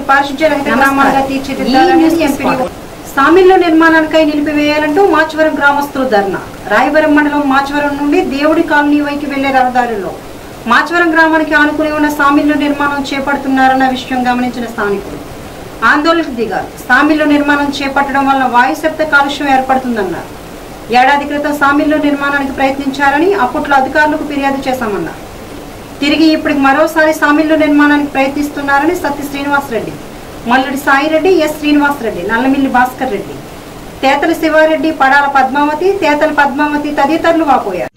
పారిశుధ్య రహిత గ్రామాలుగా తీర్చిదిద్దాలని ఎంపీడీఓ సామిళ్ల నిర్మాణానికై నిలిపివేయాలంటూ మాచవరం గ్రామస్తులు ధర్నా రాయవరం మండలం మాచవరం నుండి దేవుడి కాలనీ వైపు వెళ్లే రహదారుల్లో మాచవరం గ్రామానికి ఆనుకుని ఉన్న సామిళ్ల నిర్మాణం చేపడుతున్నారన్న విషయం గమనించిన స్థానికులు ఆందోళనకు దిగారు సామిళ్ల నిర్మాణం చేపట్టడం వల్ల వాయు శబ్ద కాలుష్యం ఏర్పడుతుందన్నారు ఏడాది క్రితం సామిళ్ల నిర్మాణానికి ప్రయత్నించారని అప్పట్లో అధికారులకు ఫిర్యాదు చేశామన్నారు తిరిగి ఇప్పటికి మరోసారి సామిళ్ల నిర్మాణానికి ప్రయత్నిస్తున్నారని సత్య శ్రీనివాసరెడ్డి మల్లుడి సాయిరెడ్డి ఎస్ శ్రీనివాసరెడ్డి నల్లమిల్లి భాస్కర్ రెడ్డి తేతల శివారెడ్డి పడాల పద్మావతి తేతల పద్మావతి తదితరులు వాపోయారు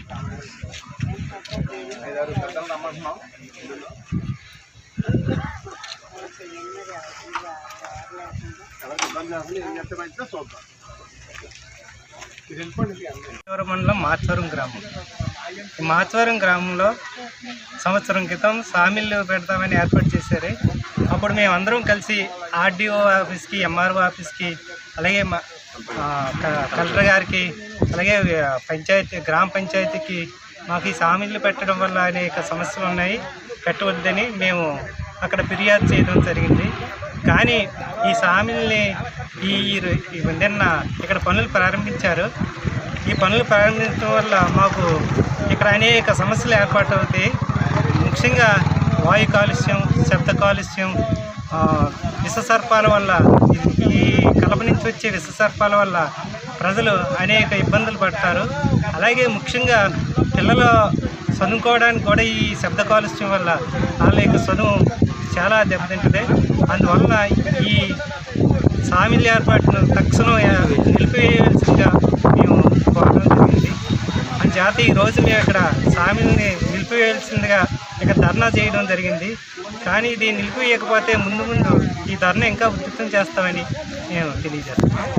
మాచవరం మండలం మాచవరం గ్రామం ఈ మాచవరం గ్రామంలో సంవత్సరం క్రితం సామిల్లు పెడతామని ఏర్పాటు చేశారు అప్పుడు మేము అందరం కలిసి ఆర్డీఓ ఆఫీస్కి ఎంఆర్ఓ ఆఫీస్కి అలాగే మా ఆ, క- కలెక్టర్ గారికి అలాగే ఆ, పంచాయతీ గ్రామ పంచాయతీకి మాకు ఈ సామిల్లు పెట్టడం వల్ల అనేక సమస్యలు ఉన్నాయి పెట్టవద్దని మేము అక్కడ ఫిర్యాదు చేయడం జరిగింది కానీ ఈ సామిల్ని ఈ ఈ నిన్న ఇక్కడ పనులు ప్రారంభించారు ఈ పనులు ప్రారంభించడం వల్ల మాకు ఇక్కడ అనేక సమస్యలు ఏర్పాటవుతాయి ముఖ్యంగా వాయు కాలుష్యం శబ్ద కాలుష్యం ఆ, విషసర్పాల వల్ల ఈ- ఈ కలప నుంచి వచ్చే విషసర్పాల వల్ల ప్రజలు అనేక ఇబ్బందులు పడతారు అలాగే ముఖ్యంగా పిల్లలు చదువుకోవడానికి కూడా ఈ శబ్ద కాలుష్యం వల్ల వాళ్ళ యొక్క చదువు చాలా దెబ్బతింటుంది అందువల్ల ఈ సామిల్ ఏర్పాటును తక్షణం నిలిపివేయవలసిందిగా మేము కోరడం జరిగింది అంచేత ఈ రోజు మేము ఇక్కడ సామిల్ని నిలిపివేయాల్సిందిగా ఇక్కడ ధర్నా చేయడం జరిగింది కానీ ఇది నిలిపివేయకపోతే ముందు ముందు ఈ ధర్నా ఇంకా ఉధృతం చేస్తామని నేను తెలియజేస్తాను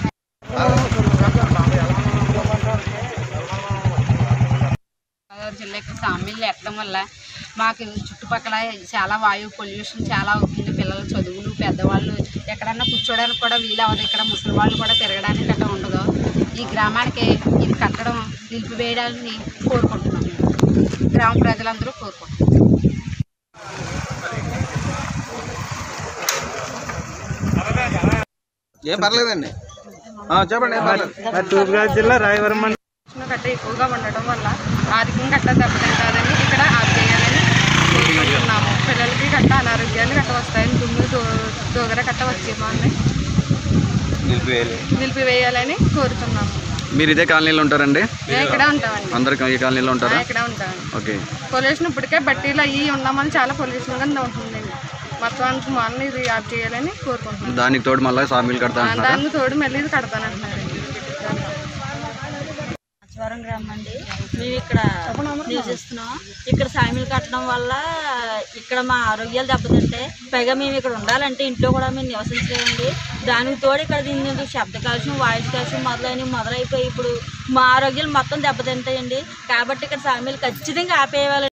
గోదావరి జిల్లాకి సామిళ్ళు ఎక్కడం వల్ల మాకు చుట్టుపక్కల చాలా వాయు పొల్యూషన్ చాలా అవుతుంది పిల్లల చదువులు పెద్దవాళ్ళు ఎక్కడన్నా కూర్చోడానికి కూడా వీలు అవ్వదు ఇక్కడ ముసలి వాళ్ళు కూడా తిరగడానికి అట్లా ఉండదు ఈ గ్రామానికి ఇది కట్టడం నిలిపివేయడాన్ని కోరుకుంటున్నాం గ్రామ ప్రజలందరూ కోరుకుంటున్నాం ఏం పర్లేదండి ఆ, చెప్పండి ఏం పర్లేదు మరి తూర్పుగోదావరి జిల్లా రాయవరం మండలం ఉష్ణ గట్ట ఎక్కువగా ఉండడం వల్ల ఆర్థికంగా గట్ట దెబ్బతింటుందని ఇక్కడ ఆఫ్ చేయాలని కోరుకుంటున్నాము పిల్లలకి గట్ట అనారోగ్యాలు గట్ట వస్తాయని దుమ్ము దో దోగర గట్ట వచ్చేమో అని నిలిపివేయాలి నిలిపివేయాలని కోరుతున్నాము మీరు ఇదే కాలనీలో ఉంటారండి మేము ఇక్కడే ఉంటామండి అందరు ఈ కాలనీలో ఆ, ఉంటారా ఇక్కడే ఉంటామండి ఓకే పొల్యూషన్ ఇప్పటికే బట్టీలు అయ్యి ఉన్నామని చాలా పొల్యూషన్గా ఉంటుందండి మొత్తానికి మొన్న ఇది ఆఫ్ చేయాలని కోరుకుంటున్నాం దానికి తోడు మళ్ళీ సామీలు కడతా ఆ, అంటున్నారా దాన్ని తోడు మళ్ళీ ఇది కడతానంటున్నారండి మచ్చవరం గ్రామం అండి మేము ఇక్కడ నివసిస్తున్నాం ఇక్కడ సామిలు కట్టడం వల్ల ఇక్కడ మా ఆరోగ్యాలు దెబ్బతింటాయి పైగా మేము ఇక్కడ ఉండాలంటే ఇంట్లో కూడా మేము నివసించలేమండి దానికి తోడు ఇక్కడ దీని శబ్ద కాలుష్యం వాయిస్ కాలుష్యం మొదలైనవి మొదలైపోయి ఇప్పుడు మా ఆరోగ్యాలు మొత్తం దెబ్బతింటాయండి కాబట్టి ఇక్కడ సామీలు ఖచ్చితంగా ఆపేయాలి